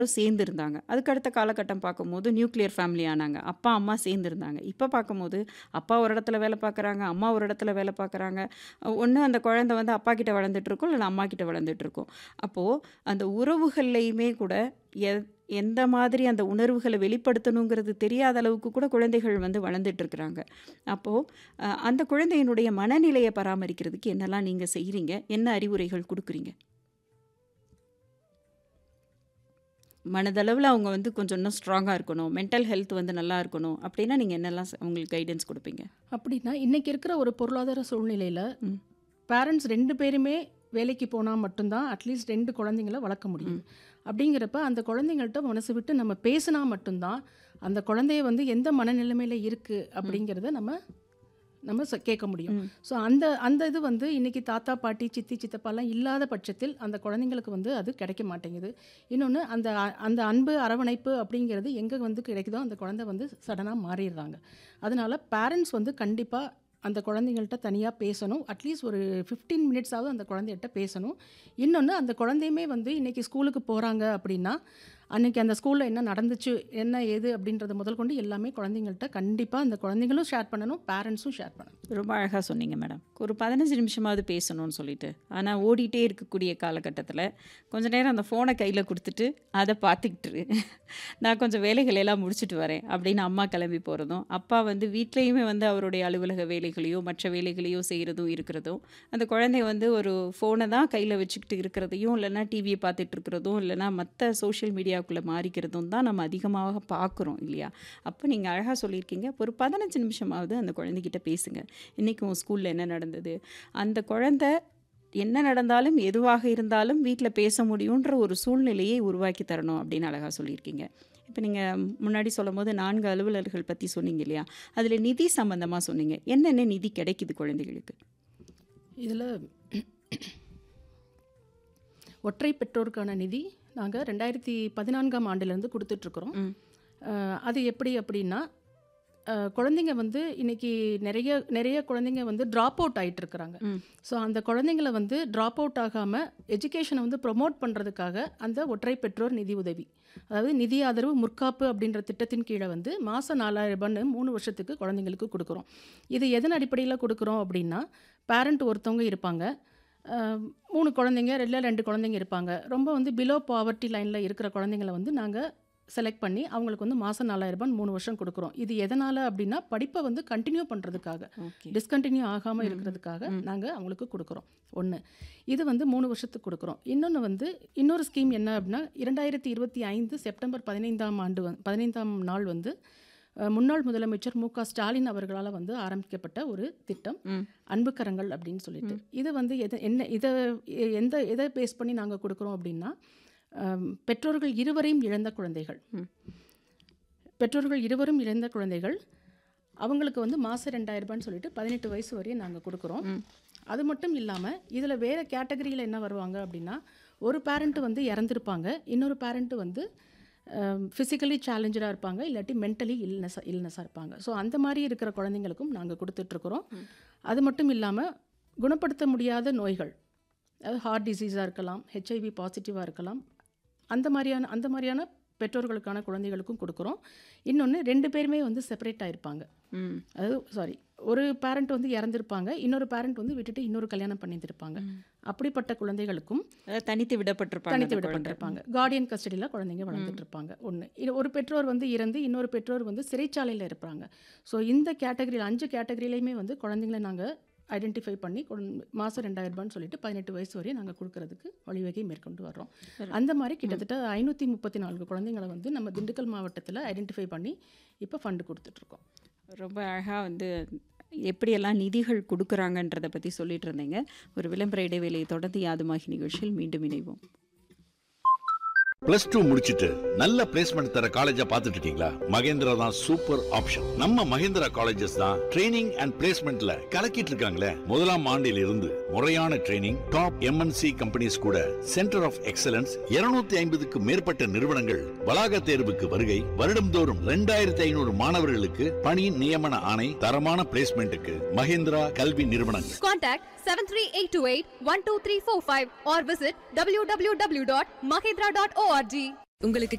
சேர்ந்து இருந்தாங்க. அதுக்கு அடுத்த காலகட்டம் பார்க்கும்போது நியூக்ளியர் ஃபேமிலி ஆனாங்க. அப்பா, அம்மா சேர்ந்து இருந்தாங்க. இப்ப பார்க்கும்போது அப்பா ஒரு இடத்துல வேலை பார்க்குறாங்க, அம்மா ஒரு இடத்துல வேலை பார்க்குறாங்க. ஒண்ணு அந்த குழந்தை வந்து அப்பா கிட்ட வளர்ந்துட்டுருக்கும், இல்ல அம்மா கிட்ட வளர்ந்துட்டுருக்கும். அப்போ அந்த உறவுகள்லயுமே கூட எ எந்த மாதிரி அந்த உணர்வுகள வெளிப்படுத்தணுங்கிறது தெரியாத அளவுக்கு கூட குழந்தைகள் வந்து வளர்ந்துட்டு இருக்கிறாங்க. அப்போ அ அந்த குழந்தையினுடைய மனநிலைய பராமரிக்கிறதுக்கு என்னலாம் நீங்க செய்றீங்க? என்ன அறிவுரைகள் குடுக்குறீங்க? மனதளவுல அவங்க வந்து கொஞ்சம் இன்னும் ஸ்ட்ராங்கா இருக்கணும். மென்டல் ஹெல்த் வந்து நல்லா இருக்கணும். அப்டின்னா நீங்க என்னலாம் ஸ் அவங்களுக்கு கைடன்ஸ் குடுப்பீங்க? அப்படின்னா, இன்னைக்கு இருக்கிற ஒரு பொருளாதார சூழ்நிலையில, ம். பேரண்ட்ஸ் 2 பேருமே வேலைக்கு போனா மட்டும் தான் அட்லீஸ்ட் 2 குழந்தைங்கள வளர்க்க முடியும். ம். அப்படிங்கிறப்ப அந்த குழந்தைங்கள்ட்ட மனசு விட்டு நம்ம பேசினா மட்டும் தான், அந்த குழந்தைய வந்து எந்த மனநிலைமையில இருக்கு ம். அப்படிங்கிறத நம்ம நம்ம ச கேட்க முடியும். ம். ஸோ அந்த அந்த இது வந்து இன்னைக்கு தாத்தா, பாட்டி, சித்தி, சித்தப்பாலாம் இல்லாத பட்சத்தில் அந்த குழந்தைங்களுக்கு வந்து அது கிடைக்க மாட்டேங்குது. இன்னொன்னு அந்த அ- அந்த அன்பு, அரவணைப்பு அப்படிங்கிறது எங்க வந்து கிடைக்குதோ அந்த குழந்தை வந்து சடனா மாறிடுறாங்க. அதனால பேரண்ட்ஸ் வந்து கண்டிப்பா அந்த குழந்தைங்கள்ட்ட தனியா பேசணும். அட்லீஸ்ட் ஒரு 15 மினிட்ஸாவது அந்த குழந்தைகிட்ட பேசணும். இன்னொன்னு அந்த குழந்தையுமே வந்து இன்னைக்கு ஸ்கூலுக்கு போறாங்க அப்படின்னா, அன்னைக்கு அந்த ஸ்கூல்ல என்ன நடந்துச்சு, என்ன ஏது அப்படின்றத முதல் கொண்டு எல்லாமே குழந்தைங்கள்ட்ட கண்டிப்பா அந்த குழந்தைங்களும் ஷேர் பண்ணணும், பேரண்ட்ஸும் ஷேர் பண்ணணும். ரொம்ப அழகா சொன்னீங்க மேடம். ஒரு 15 நிமிஷமாவது பேசணும்னு சொல்லிட்டு. ஆனா ஓடிட்டே இருக்கக்கூடிய காலகட்டத்தில, கொஞ்ச நேரம் அந்த ஃபோன கையில குடுத்துட்டு, அத பார்த்துக்கிட்டு இரு. நான் கொஞ்சம் வேலைகள் எல்லாம் முடிச்சுட்டு வரேன் அப்படின்னு அம்மா கிளம்பி போறதும், அப்பா வந்து வீட்லயுமே வந்து அவருடைய அலுவலக வேலைகளையோ, மற்ற வேலைகளையோ செய்றதும் இருக்கிறதும், அந்த குழந்தை வந்து ஒரு ஃபோன தான் கையில வச்சுக்கிட்டு இருக்கிறதையும், இல்லன்னா டிவிய பார்த்துட்டு இருக்கிறதும், இல்லன்னா மத்த சோஷியல் மீடியாக்குள்ள மாறிக்கிறதும் தான் நம்ம அதிகமாக பார்க்குறோம் இல்லையா? அப்ப நீங்க அழகா சொல்லியிருக்கீங்க. ஒரு 15 நிமிஷமாவது அந்த குழந்தைகிட்ட பேசுங்க. இன்னைக்கு உன் ஸ்கூல்ல என்ன நடந்தது? அந்த குழந்தை என்ன நடந்தாலும், எதுவாக இருந்தாலும் வீட்ல பேச முடியுன்ற ஒரு சூழ்நிலையை உருவாக்கி தரணும் அப்படின்னு அழகா சொல்லியிருக்கீங்க. இப்ப நீங்க முன்னாடி சொல்லும்போது 4 அலுவலர்கள் பத்தி சொன்னீங்க இல்லையா? அதில நிதி சம்மந்தமா சொன்னீங்க. என்னென்ன நிதி கிடைக்குது குழந்தைகளுக்கு? இதுல ஒற்றை பெற்றோருக்கான நிதி நாங்க 2014ஆம் ஆண்டிலிருந்து குடுத்துட்ருக்குறோம். ம். அ அது எப்படி அப்படின்னா, அ குழந்தைங்க வந்து இன்னைக்கு நெறைய நெறைய குழந்தைங்க வந்து ட்ராப் அவுட் ஆயிட்டு இருக்கிறாங்க. ம். ஸோ அந்த குழந்தைங்கள வந்து ட்ராப் அவுட் ஆகாம எஜுகேஷன வந்து ப்ரொமோட் பண்றதுக்காக அந்த ஒற்றை பெற்றோர் நிதி உதவி. அதாவது நிதி ஆதரவு முற்காப்பு அப்படின்ற திட்டத்தின் கீழ வந்து மாசம் ரூ. 4000ன்னு 3 வருஷத்துக்கு குழந்தைங்களுக்கு குடுக்குறோம். இது எதன் அடிப்படையில குடுக்குறோம் அப்படின்னா, பேரண்ட் ஒருத்தவங்க இருப்பாங்க. அ 3 குழந்தைங்க, இல்ல 2 குழந்தைங்க இருப்பாங்க. ரொம்ப வந்து பிலோ பாவர்ட்டி லைன்ல இருக்கிற குழந்தைங்கள வந்து நாங்க செலக்ட் பண்ணி, அவங்களுக்கு வந்து மாசம் ரூ. 4000 3 வருஷம் குடுக்குறோம். இது எதனால அப்படின்னா, படிப்ப வந்து கன்டின்யூ பண்றதுக்காக. ஓகே. டிஸ்கன்டின்யூ ஆகாம ம். இருக்கிறதுக்காக ம். நாங்க அவங்களுக்கு குடுக்குறோம். 1. இது வந்து 3 வருஷத்துக்கு குடுக்குறோம். இன்னொன்னு வந்து இன்னொரு ஸ்கீம் என்ன அப்படின்னா, 2025 செப்டம்பர் 15ஆம் ஆண்டு வ 15ஆம் நாள் வந்து அ முன்னாள் முதலமைச்சர் மு. க. ஸ்டாலின் அவர்களால வந்து ஆரம்பிக்கப்பட்ட ஒரு திட்டம். ம். அன்பு கரங்கள் அப்படின்னு சொல்லிட்டு. ம். இது வந்து எத என்ன இத எ எந்த எத பேஸ் பண்ணி நாங்க குடுக்குறோம் அப்படின்னா, அம் பெற்றோர்கள் இருவரையும் இழந்த குழந்தைகள். ம். பெற்றோர்கள் இருவரும் இழந்த குழந்தைகள். அவங்களுக்கு வந்து மாசம் ரூ. 2000 சொல்லிட்டு 18 வயசு வரையும் நாங்க குடுக்குறோம். ம். அது மட்டும் இல்லாம, இதுல வேற கேட்டகரியில என்ன வருவாங்க அப்படின்னா, ஒரு பேரண்ட் வந்து இறந்திருப்பாங்க. இன்னொரு பேரண்ட் வந்து அ பிசிக்கலி சேலஞ்சரா இருப்பாங்க. இல்லாட்டி மென்டலி இல்னஸ் இல்னஸா இருப்பாங்க. ஸோ அந்த மாரி இருக்கிற குழந்தைங்களுக்கும் நாங்க குடுத்துட்ருக்குறோம். ம். அது மட்டும் இல்லாம, குணப்படுத்த முடியாத நோய்கள். அதாவது ஹார்ட் டிசீஸா இருக்கலாம், ஹெச்ஐவி பாசிட்டிவா இருக்கலாம். அந்த மாரியான அந்த மாரியான பெற்றோர்களுக்கான குழந்தைகளுக்கும் குடுக்குறோம். இன்னொன்னு 2 பேருமே வந்து செப்பரேட் ஆயிருப்பாங்க. ம். அதாவது சாரி ஒரு பேரண்ட் வந்து இறந்திருப்பாங்க. இன்னொரு பேரண்ட் வந்து விட்டுட்டு இன்னொரு கல்யாணம் பண்ணியிருந்திருப்பாங்க. ம். அப்படிப்பட்ட குழந்தைகளுக்கும் அதாவது தனித்து விடப்பட்டிருப்பாங்க தனித்து அந்த குழந்தை. விடப்பட்டிருப்பாங்க. கார்டியன் கஸ்டடியில குழந்தைங்க ம். வளர்ந்துட்டு இருப்பாங்க. 1. இது ஒரு பெற்றோர் வந்து இறந்து, இன்னொரு பெற்றோர் வந்து சிறைச்சாலையில இருப்பாங்க. ஸோ இந்த கேட்டகரியில 5 கேட்டகரியிலயுமே வந்து குழந்தைங்கள நாங்க ஐடென்டிஃபை பண்ணி கொண் மாசம் ரூ. 2000 சொல்லிட்டு 18 வயசு வரையும் நாங்க குடுக்குறதுக்கு வழிவகை மேற்கொண்டு வர்றோம். சரி. அந்த மாரி ம். கிட்டத்தட்ட 534 குழந்தைங்கள வந்து நம்ம திண்டுக்கல் மாவட்டத்துல ஐடென்டிஃபை பண்ணி இப்ப ஃபண்ட் குடுத்துட்ருக்கோம். ரொம்ப அழகா வந்து எப்படியெல்லாம் நிதிகள் குடுக்குறாங்கன்றத பத்தி சொல்லிட்டு இருந்தீங்க. ஒரு விளம்பர இடைவேளையை தொடர்ந்து யாதுமாகி நிகழ்ச்சியில் மீண்டும் இணைவோம். பிளஸ் டூ முடிச்சிட்டு நல்ல பிளேஸ்மெண்ட் தர காலேஜா பார்த்துட்டு இருக்கீங்களா மகேந்திரா தான் சூப்பர் ஆப்ஷன் நம்ம மகேந்திரா காலேஜஸ் தான் ட்ரைனிங் அண்ட் பிளேஸ்மெண்ட்ல கலக்கிட்டு இருக்காங்களே முதலாம் ஆண்டில் இருந்து முறையான ட்ரைனிங் டாப் எம்என்சி கம்பெனிஸ் கூட சென்டர் ஆஃப் எக்ஸலன்ஸ் 250 ஐம்பதுக்கு மேற்பட்ட நிறுவனங்கள் வளாக தேர்வுக்கு வருகை வருடம்தோறும் ரெண்டாயிரத்தி ஐநூறு மாணவர்களுக்கு பணி நியமன ஆணை தரமான பிளேஸ்மெண்ட்டுக்கு மகேந்திரா கல்வி நிறுவனங்கள் Contact 73828-12345 or visit www.mahindra.org. உங்களுக்கு